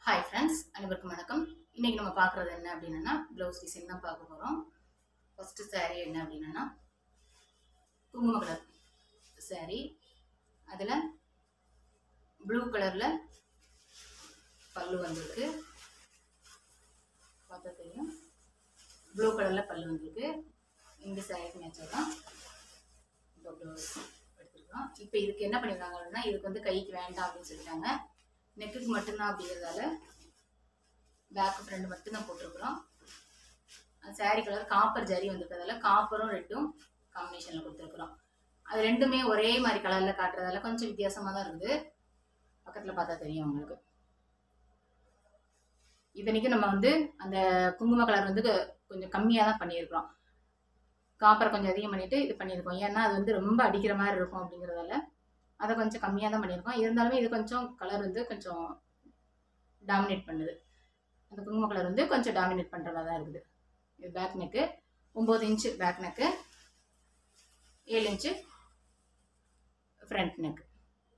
hi friends அனைவருக்கும் வணக்கம் இன்னைக்கு நம்ம பார்க்குறது என்ன அப்படின்னா ப்ளவுஸ் டிசைன் தான் பார்க்க போகிறோம் ஃபஸ்ட்டு saree என்ன அப்படின்னா குங்கும கலர் saree அதில் ப்ளூ கலரில் பல்லு வந்திருக்கு பார்த்தா தெரியும் ப்ளூ கலரில் பல்லு வந்திருக்கு இந்த சாரிக்கு மேட்சாக தான் இந்த ப்ளவுஸ் எடுத்துருக்கோம் இப்போ இதுக்கு என்ன பண்ணியிருக்காங்கன்னா இதுக்கு வந்து கைக்கு வேண்டாம் அப்படின்னு சொல்லிட்டாங்க நெக்குக்கு மட்டும்தான் அப்படிங்கிறதால பேக் ஃப்ரண்ட் மட்டும்தான் போட்டிருக்கிறோம் சாரி கலர் காப்பர் ஜரி வந்திருக்கிறதால காப்பரும் ரெட்டும் காம்பினேஷனில் கொடுத்துருக்குறோம் அது ரெண்டுமே ஒரே மாதிரி கலரில் காட்டுறதால கொஞ்சம் வித்தியாசமாக தான் இருக்குது பக்கத்தில் பார்த்தா தெரியும் உங்களுக்கு இத்தனைக்கும் நம்ம வந்து அந்த குங்கும கலர் வந்து கொஞ்சம் கம்மியாக தான் பண்ணியிருக்கிறோம் காப்பரை கொஞ்சம் அதிகம் பண்ணிட்டு இது பண்ணியிருக்கோம் ஏன்னா அது வந்து ரொம்ப அடிக்கிற மாதிரி இருக்கும் அப்படிங்கிறதால அதை கொஞ்சம் கம்மியாக தான் பண்ணியிருக்கோம் இருந்தாலுமே இது கொஞ்சம் கலர் வந்து கொஞ்சம் டாமினேட் பண்ணுது அந்த குங்கும கலர் வந்து கொஞ்சம் டாமினேட் பண்ணுற மாதிரி தான் இருக்குது இது பேக் நெக்கு ஒம்பது இன்ச்சு பேக் நெக்கு ஏழு இன்ச்சு ஃப்ரண்ட் நெக்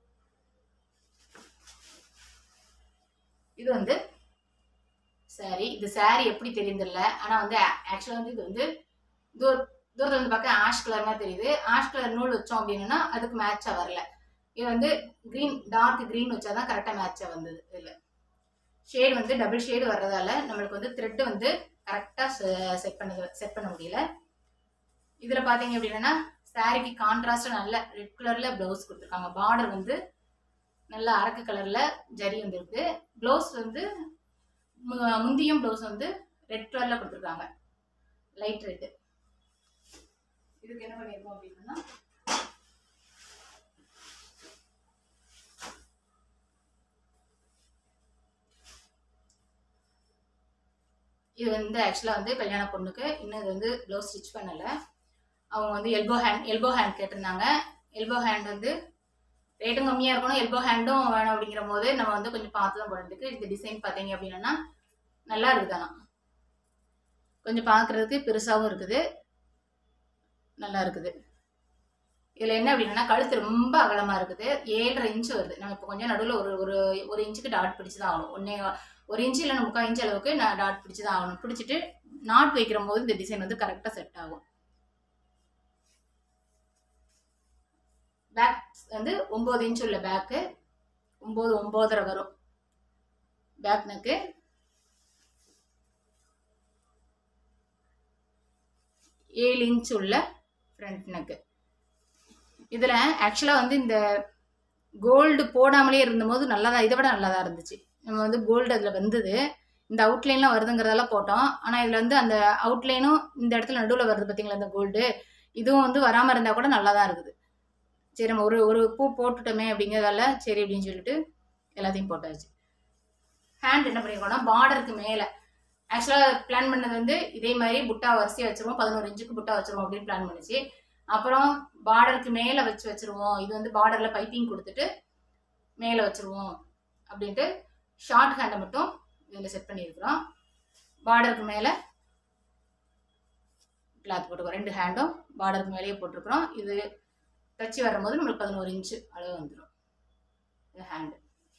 இது வந்து சாரி இது சாரி எப்படி தெரியுதில்ல ஆனால் வந்து ஆக்சுவலாக வந்து இது வந்து தூர தூரத்தில் வந்து பார்க்க ஆஷ் கலர் மாதிரி தெரியுது ஆஷ் கலர் நூல் வச்சோம் அப்படின்னா அதுக்கு மேட்சாக வரல இது வந்து க்ரீன் டார்க் க்ரீன் வச்சா தான் கரெக்டாக மேட்சாக வந்தது இதில் ஷேடு வந்து டபுள் ஷேடு வர்றதால நம்மளுக்கு வந்து த்ரெட்டு வந்து கரெக்டாக செட் பண்ண செட் பண்ண முடியல இதில் பார்த்தீங்க அப்படின்னா சாரிக்கு கான்ட்ராஸ்டாக நல்ல ரெட் கலரில் ப்ளவுஸ் கொடுத்துருக்காங்க பார்டர் வந்து நல்ல அரக்கு கலரில் ஜரி வந்துருக்கு ப்ளவுஸ் வந்து மு- முந்தியும் ப்ளவுஸ் வந்து ரெட் கலரில் கொடுத்துருக்காங்க லைட் ரெட்டு இதுக்கு என்ன பண்ணியிருக்கோம் அப்படின்னா இது வந்து ஆக்சுவலாக வந்து கல்யாண பொண்ணுக்கு இன்னும் இது வந்து ப்ளவுஸ் ஸ்டிச் பண்ணலை அவங்க வந்து எல்போ ஹேண்ட் எல்போ ஹேண்ட் கேட்டிருந்தாங்க எல்போ ஹேண்ட் வந்து ரேட்டும் கம்மியாக இருக்கணும் எல்போ ஹேண்டும் வேணும் அப்படிங்கிற போது நம்ம வந்து கொஞ்சம் பார்த்து தான் போடுறதுக்கு இந்த டிசைன் பார்த்தீங்க அப்படின்னா நல்லா இருக்குது ஆனால் கொஞ்சம் பார்க்குறதுக்கு பெருசாகவும் இருக்குது நல்லா இருக்குது இதில் என்ன அப்படின்னா கழுத்து ரொம்ப அகலமாக இருக்குது ஏழரை இன்ச்சு வருது நம்ம இப்போ கொஞ்சம் நடுவில் ஒரு ஒரு ஒரு இன்ச்சுக்கு டாட் பிடிச்சு தான் ஆகணும் ஒன்றே ஒரு இன்ச்சு இல்லை முக்கால் இன்ச் அளவுக்கு நான் டாட் பிடிச்சு தான் ஆகணும் பிடிச்சிட்டு நாட் வைக்கிற போது இந்த டிசைன் வந்து கரெக்டாக செட் ஆகும் பேக் வந்து ஒம்பது இன்ச் உள்ள பேக்கு ஒம்பது ஒம்போதரை வரும் பேக் நெக்கு ஏழு இன்ச் உள்ள ஃப்ரண்ட் நெக்கு இதில் ஆக்சுவலாக வந்து இந்த கோல்டு போடாமலே இருந்தபோது நல்லா தான் இதை விட நல்லா தான் இருந்துச்சு நம்ம வந்து கோல்டு அதில் வந்தது இந்த அவுட்லைன்லாம் வருதுங்கிறதெல்லாம் போட்டோம் ஆனால் இதில் வந்து அந்த அவுட்லைனும் இந்த இடத்துல நடுவில் வருது பார்த்தீங்களா இந்த கோல்டு இதுவும் வந்து வராமல் இருந்தால் கூட நல்லா தான் இருக்குது சரி நம்ம ஒரு ஒரு பூ போட்டுட்டோமே அப்படிங்கிறதால சரி அப்படின்னு சொல்லிட்டு எல்லாத்தையும் போட்டாச்சு ஹேண்ட் என்ன பண்ணியிருக்கோம்னா பார்டருக்கு மேலே ஆக்சுவலாக பிளான் பண்ணது வந்து இதே மாதிரி புட்டா வரிசையாக வச்சிருவோம் பதினோரு இன்ச்சுக்கு புட்டா வச்சிருவோம் அப்படின்னு பிளான் பண்ணிச்சு அப்புறம் பார்டருக்கு மேலே வச்சு வச்சிருவோம் இது வந்து பார்டரில் பைப்பிங் கொடுத்துட்டு மேலே வச்சிருவோம் அப்படின்ட்டு ஷார்ட் ஹேண்டை மட்டும் இதில் செட் பண்ணியிருக்கிறோம் பார்டருக்கு மேலே கிளாத் போட்டுக்கோ ரெண்டு ஹேண்டும் பார்டருக்கு மேலேயே போட்டிருக்கிறோம் இது தச்சு வரும்போது நம்மளுக்கு பதினோரு இன்ச்சு அளவு வந்துடும் இது ஹேண்டு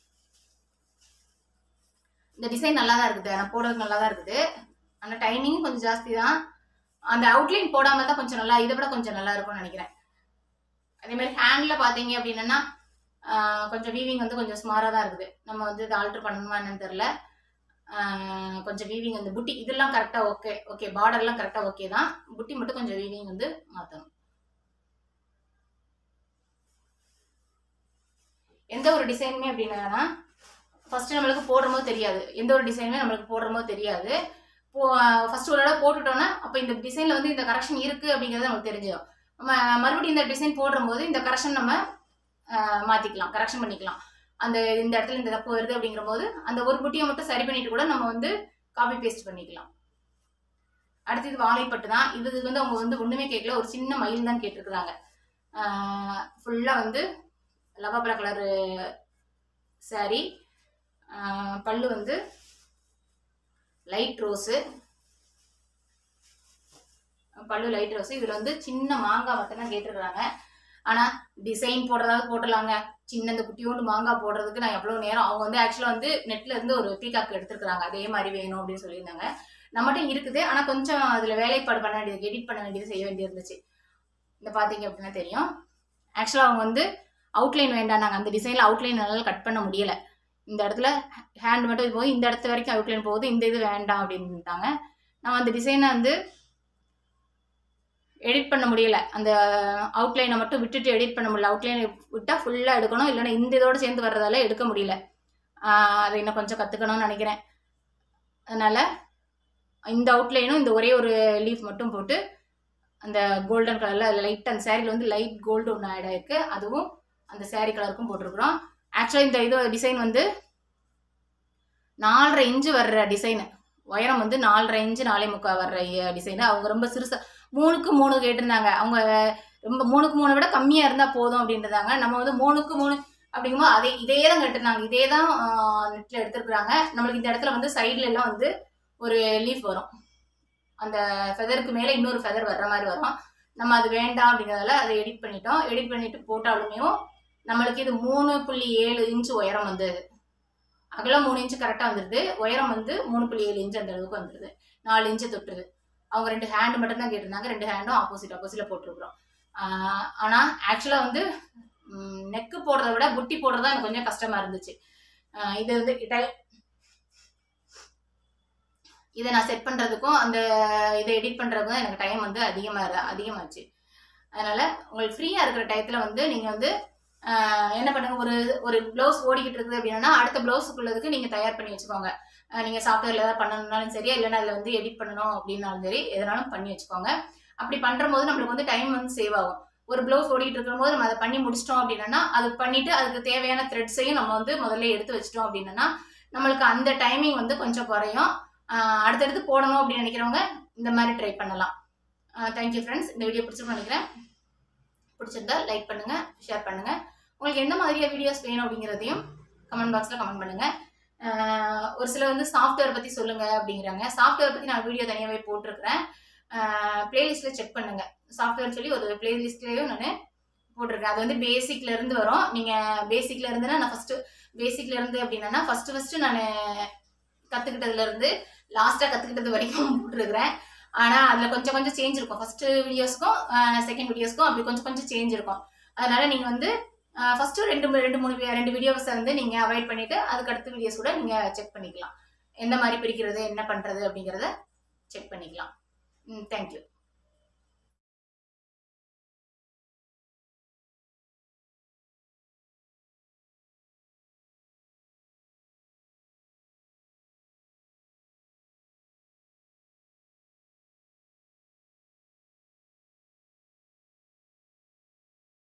இந்த டிசைன் நல்லா தான் இருக்குது ஆனால் போடுறதுக்கு நல்லா தான் இருக்குது ஆனால் டைமிங் கொஞ்சம் ஜாஸ்தி தான் அந்த அவுட்லைன் போடாமல் தான் கொஞ்சம் நல்லா இதை விட கொஞ்சம் நல்லா இருக்கும்னு நினைக்கிறேன் அதே மாதிரி ஹேண்டில் பார்த்தீங்க அப்படின்னா ஆஹ், கொஞ்சம் வீவிங் வந்து கொஞ்சம் ஸ்மாராக தான் இருக்குது நம்ம வந்து இதை ஆல்ட்ரு பண்ணணுமா என்னன்னு தெரில ஆஹ், கொஞ்சம் வீவிங் வந்து புட்டி இதெல்லாம் கரெக்டாக ஓகே ஓகே பார்டர்லாம் கரெக்டாக ஓகே தான் புட்டி மட்டும் கொஞ்சம் வீவிங் வந்து மாற்றணும் எந்த ஒரு டிசைனுமே அப்படின்னா ஃபர்ஸ்ட் நம்மளுக்கு போடுறமோ தெரியாது எந்த ஒரு டிசைனுமே நம்மளுக்கு போடுறமோ தெரியாது போ ஃபர்ஸ்ட் ஒரு தடவை போட்டுட்டோம்னா அப்போ இந்த டிசைனில் வந்து இந்த கரெக்ஷன் இருக்குது அப்படிங்கிறது நமக்கு தெரிஞ்சிடும் நம்ம மறுபடியும் இந்த டிசைன் போடும்போது இந்த கரெக்ஷன் நம்ம ஆஹ், மாற்றிக்கலாம் கரெக்ஷன் பண்ணிக்கலாம் அந்த இந்த இடத்துல இந்த தப்பு வருது அப்படிங்கிற போது அந்த ஒரு குட்டியை மட்டும் சரி பண்ணிட்டு கூட நம்ம வந்து காப்பி பேஸ்ட் பண்ணிக்கலாம் அடுத்து இது வாழைப்பட்டு தான் இது இது வந்து அவங்க வந்து ஒன்றுமே கேட்கல ஒரு சின்ன மயில் தான் கேட்டிருக்கிறாங்க ஃபுல்லாக வந்து லவாபலா கலரு saree ஆஹ் பல்லு வந்து லைட் ரோஸு பல்லு லைட் ரோஸு இதில் வந்து சின்ன மாங்காய் மட்டும்தான் கேட்டிருக்கிறாங்க ஆனால் டிசைன் போடுறதாவது போட்டுடலாங்க சின்ன இந்த குட்டியோண்டு மாங்காய் போடுறதுக்கு நான் எவ்வளோ நேரம் அவங்க வந்து ஆக்சுவலாக வந்து நெட்ல இருந்து ஒரு பீகாக் எடுத்துருக்காங்க அதே மாதிரி வேணும் அப்படின்னு சொல்லியிருந்தாங்க நம்மகிட்ட இருக்குது ஆனால் கொஞ்சம் அதில் வேலைப்பாடு பண்ண வேண்டியது எடிட் பண்ண வேண்டியது செய்ய வேண்டியது இருந்துச்சு இந்த பார்த்தீங்க அப்படின்னா தெரியும் ஆக்சுவலாக அவங்க வந்து அவுட்லைன் வேண்டாம் நாங்கள் அந்த டிசைனில் அவுட்லைன் என்னால் கட் பண்ண முடியலை இந்த இடத்துல ஹேண்ட் மட்டும் போய் இந்த இடத்து வரைக்கும் அவுட்லைன் போகுது இந்த இது வேண்டாம் அப்படின்ட்டாங்க நம்ம அந்த டிசைனை வந்து எடிட் பண்ண முடியல அந்த அவுட்லைனை மட்டும் விட்டுட்டு எடிட் பண்ண முடியல அவுட்லைனை விட்டால் ஃபுல்லாக எடுக்கணும் இல்லைன்னா இந்த இதோட சேர்ந்து வர்றதால எடுக்க முடியல ஆஹ் அதை இன்னும் கொஞ்சம் கற்றுக்கணும்னு நினைக்கிறேன் அதனால் இந்த அவுட்லைனும் இந்த ஒரே ஒரு லீஃப் மட்டும் போட்டு அந்த கோல்டன் கலரில் அதில் லைட் அந்த சேரீல வந்து லைட் கோல்டு ஒன்று ஆட் ஆயிருக்கு அதுவும் அந்த saree கலருக்கும் போட்டிருக்கிறோம் ஆக்சுவலாக இந்த இது டிசைன் வந்து நாலரை இன்ச்சு வர்ற டிசைனு உயரம் வந்து நாலரை இன்ச்சு நாலே முக்கால் வர்ற டிசைனு அவங்க ரொம்ப சிறுசா மூணுக்கு மூணு கேட்டிருந்தாங்க அவங்க ரொம்ப மூணுக்கு மூணு விட கம்மியாக இருந்தால் போதும் அப்படின்றதாங்க நம்ம வந்து மூணுக்கு மூணு அப்படிங்கும்போது அதே இதே தான் கேட்டிருந்தாங்க இதே தான் நெட்டில் எடுத்துருக்குறாங்க நம்மளுக்கு இந்த இடத்துல வந்து சைடுல எல்லாம் வந்து ஒரு லீஃப் வரும் அந்த ஃபெதருக்கு மேலே இன்னொரு ஃபெதர் வர்ற மாதிரி வரும் நம்ம அது வேண்டாம் அப்படிங்கிறதால அதை எடிட் பண்ணிட்டோம் எடிட் பண்ணிட்டு போட்டாலுமே நம்மளுக்கு இது மூணு புள்ளி ஏழு இன்ச்சு உயரம் வந்தது அகலம் மூணு இன்ச்சு கரெக்டாக வந்துடுது உயரம் வந்து மூணு புள்ளி ஏழு இன்ச்சு அந்த அளவுக்கு வந்துடுது நாலு இன்ச்சு தொட்டுருது அவங்க ரெண்டு ஹேண்டு மட்டும் தான் கேட்டிருந்தாங்க ரெண்டு ஹேண்டும் ஆப்போசிட் ஆப்போசிட்டில் போட்டிருக்கிறோம் ஆனால் ஆக்சுவலாக வந்து நெக்கு போடுறத விட புட்டி போடுறது தான் எனக்கு கொஞ்சம் கஷ்டமாக இருந்துச்சு ஆஹ் இது வந்து டை- இதை நான் செட் பண்ணுறதுக்கும் அந்த இதை எடிட் பண்ணுறதுக்கும் எனக்கு டைம் வந்து அதிகமாக அதிகமாச்சு அதனால் உங்களுக்கு ஃப்ரீயாக இருக்கிற டயத்தில் வந்து நீங்கள் வந்து ஆஹ் என்ன பண்ணுங்க ஒரு ஒரு ப்ளவுஸ் ஓடிக்கிட்டு இருக்குது அப்படின்னா அடுத்த ப்ளவுஸுக்குள்ளதுக்கு நீங்கள் தயார் பண்ணி வச்சுக்கோங்க நீங்கள் சாஃப்ட்வேரில் ஏதாவது பண்ணணும்னாலும் சரி இல்லைன்னா அதில் வந்து எடிட் பண்ணணும் அப்படின்னாலும் சரி எதனாலும் பண்ணி வச்சுக்கோங்க அப்படி பண்ணுற போது நம்மளுக்கு வந்து டைம் வந்து சேவ் ஆகும் ஒரு ப்ளவுஸ் ஓடிட்டு இருக்கும்போது நம்ம அதை பண்ணி முடிச்சிட்டோம் அப்படின்னா அது பண்ணிட்டு அதுக்கு தேவையான த்ரெட்ஸையும் நம்ம வந்து முதல்ல எடுத்து வச்சிட்டோம் அப்படின்னா நம்மளுக்கு அந்த டைமிங் வந்து கொஞ்சம் குறையும் ஆஹ் அடுத்தடுத்து போடணும் அப்படின்னு நினைக்கிறவங்க இந்த மாதிரி ட்ரை பண்ணலாம் தேங்க்யூ ஃப்ரெண்ட்ஸ் இந்த வீடியோ பிடிச்சிருக்கோம் நினைக்கிறேன் பிடிச்சிருந்தா லைக் பண்ணுங்க ஷேர் பண்ணுங்க உங்களுக்கு எந்த மாதிரியா வீடியோஸ் வேணும் அப்படிங்கிறதையும் கமெண்ட் பாக்ஸில் கமெண்ட் பண்ணுங்க ஆஹ் ஒரு சிலர் வந்து சாஃப்ட்வேர் பற்றி சொல்லுங்க அப்படிங்கிறாங்க சாஃப்ட்வேர் பற்றி நான் வீடியோ தனியாகவே போட்டிருக்கிறேன் பிளேலிஸ்ட்டில் செக் பண்ணுங்க சாஃப்ட்வேர் சொல்லி ஒரு பிளேலிஸ்ட்லேயும் நான் போட்டிருக்கேன் அது வந்து பேசிக்ல இருந்து வரும் நீங்கள் பேசிக்ல இருந்துன்னா நான் ஃபர்ஸ்ட் பேசிக்ல இருந்து அப்படின்னா ஃபர்ஸ்ட் ஃபர்ஸ்ட் நான் கற்றுக்கிட்டதுல இருந்து லாஸ்ட்டாக கற்றுக்கிட்டது வரைக்கும் போட்டிருக்கிறேன் ஆனால் அதில் கொஞ்சம் கொஞ்சம் சேஞ்ச் இருக்கும் ஃபர்ஸ்ட் வீடியோஸ்க்கும் செகண்ட் வீடியோஸ்க்கும் அப்படி கொஞ்சம் கொஞ்சம் சேஞ்ச் இருக்கும் அதனால நீங்கள் வந்து ஃபர்ஸ்ட் ரெண்டு மூ- ரெண்டு மூணு வி- ரெண்டு வீடியோஸை வந்து நீங்கள் அவாய்ட் பண்ணிட்டு அதுக்கு அடுத்த வீடியோஸ் கூட நீங்கள் செக் பண்ணிக்கலாம் எந்த மாதிரி பிரிக்கிறது என்ன பண்ணுறது அப்படிங்கிறத செக் பண்ணிக்கலாம் ம் தேங்க்யூ